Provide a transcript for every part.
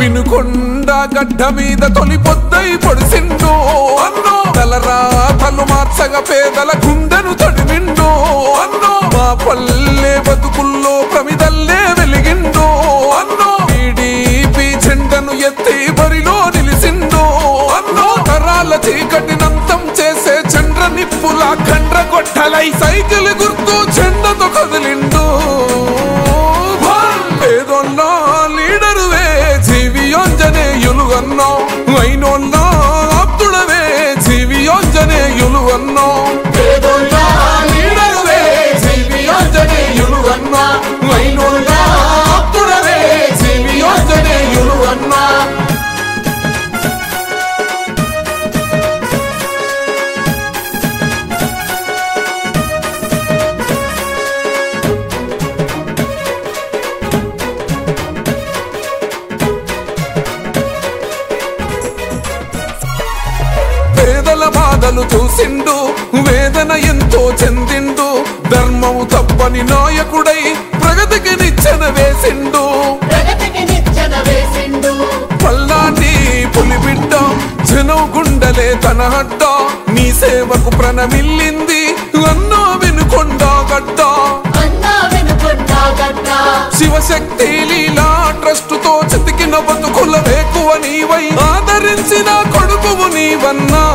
వినుకొండ గడ్డ మీద తొలి పొద్దై పొడిసిండు అన్నో తలరా తలు మార్చగ పేదల గుండెను తడిమిండు అన్నో మా పల్లె బతుకుల్లో ప్రమిదల్లే వెలిగిండు అన్నో టీడీపీ జెండను ఎత్తి బరిలో నిలిసిండు అన్నో తరాల చీకటినంతం చేసే చంద్ర నిప్పుల కండ్ర కొట్టలై సైకిల్ గుర్తు చెండతో కదిలిండు పేదోళ్ళ లీడరువే జీవియోంజనేయులు అన్నో వైనోళ్ళ ఆప్తుడవే జీవియోంజనేయులు అన్నో పేదోళ్ళ లీడరువే జీవియోంజనేయులు అన్నో వైనోళ్ళ ఆప్తుడవే జీవియోంజనేయులు అన్నా పేదల బాధలు చూసిండు వేదన ఎంతో చెందిండు ధర్మము తప్పని నాయకుడై ప్రగతికి నిచ్చెన వేసిండు ప్రగతికి నిచ్చెన వేసిండు పల్లాటి పులిబిడ్డ జనం గుండలే తన హడ్డ నీ సేవకు ప్రణమిల్లింది అన్నో వినుకొండ గడ్డ అన్నా వెనుకొండా గడ్డ శివశక్తి లీలా ట్రస్ట్ తో చితికిన బతుకుల వేకువ నీవై ఆదరించిన కొడుకువు నీవన్నా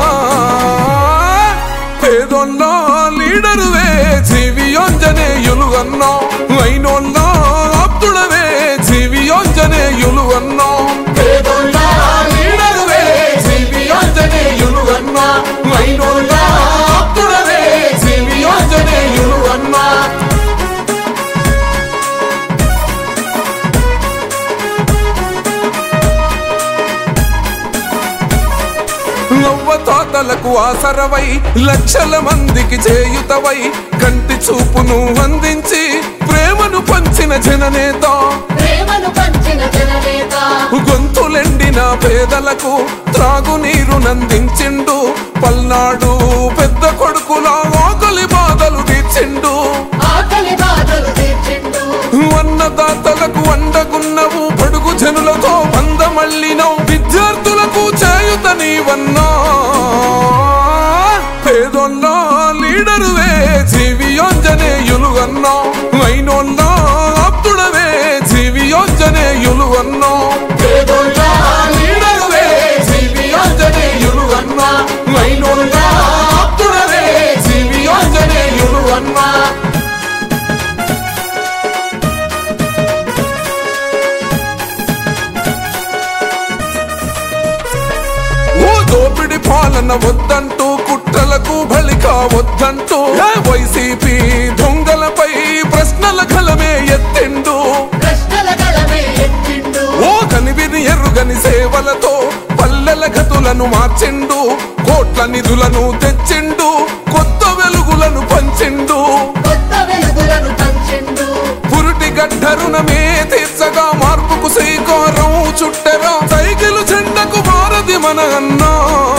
పేదోళ్ళ లీడరువే జీవియోంజనేయులు అన్నా అయినోళ్ళ ఆప్తుడవే జీవియోంజనేయులు అన్నా పేదోళ్ళ లీడరువే జీవియోంజనేయులు అన్నా అయినోళ్ళ ఆప్తుడవే జీవియోంజనేయులు అన్నా నవ్వ తాతలకు ఆసరవై లక్షల మందికి చేయుతవై కంటి చూపును అందించి ప్రేమను పంచిన జననేత ప్రేమను పంచిన జననేత గొంతులెండిన పేదలకు త్రాగునీరు నందించిండు పల్నాడు పెద్ద కొడుకుల ఆకలి బాధలు తీర్చిండు ఆకలి బాధలు తీర్చిండు అన్నదాతలకు అండగున్నవు పడుగు జనులతో బంధమళ్ళినవు విద్యార్థులకు చేయుత నీవన్నా పేదోళ్ళ లీడరువే జీవియోంజనేయులు అన్నా అయినోళ్ళ ఆప్తుడవే జీవియోంజనేయులు అన్నా పేదోళ్ళ లీడరువే జీవియోంజనేయులు అన్నా అయినోళ్ళ ఆప్తుడవే జీవియోంజనేయులు అన్నా ఓ దోపిడి పాలన వద్దంటూ కుట్రలకు బలిక వద్దంటూ ఏ వైసీపీ దొంగలపై ప్రశ్నల కలమే ఎత్తిండు ప్రశ్నల గళమే ఎత్తిండు ఓ కనివిని ఎరుగని సేవలతో పల్లెల గతులను మార్చిండు కోట్ల నిధులను తెచ్చిండు కొత్త వెలుగులను పంచిండు కొత్త వెలుగులను పంచిండు పురుటి గడ్డ రుణమే తీర్చగా మార్పుకు శ్రీకారం చుట్టెరా సైకిలు చెండకు భారతి మన అన్నా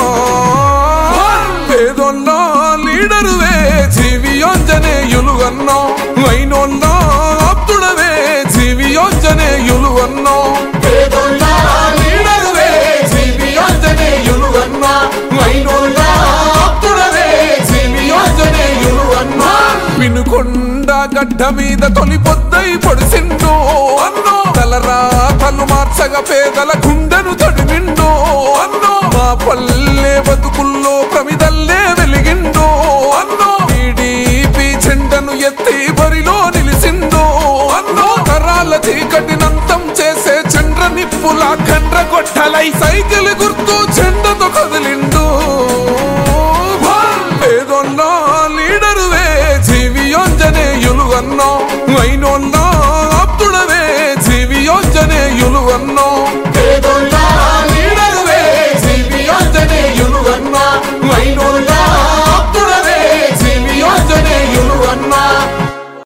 పేదోళ్ళ లీడరువే జీవియోంజనేయులు అన్నా అయినోళ్ళ ఆప్తుడవే జీవియోంజనేయులు అన్నా పేదోళ్ళ లీడరువే జీవియోంజనేయులు అన్నా అయినోళ్ళ ఆప్తుడవే జీవియోంజనేయులు అన్నా వినుకొండ గడ్డ మీద తొలి పొద్దై పొడిసిండు అన్నో తలరా తలు మార్చగ పేదల గుండెను తడిమిండు అన్నో మా పల్లె బతుకుల్లో ప్రమిదల్లే వెలిగిండు అన్నో టీడీపీ జెండను ఎత్తి బరిలో నిలిసిండు అన్నో తరాల చీకటినంతం చేసే చంద్ర నిప్పుల కండ్ర కొట్టలై సైకిల్ గుర్తు చెండతో కదిలిండు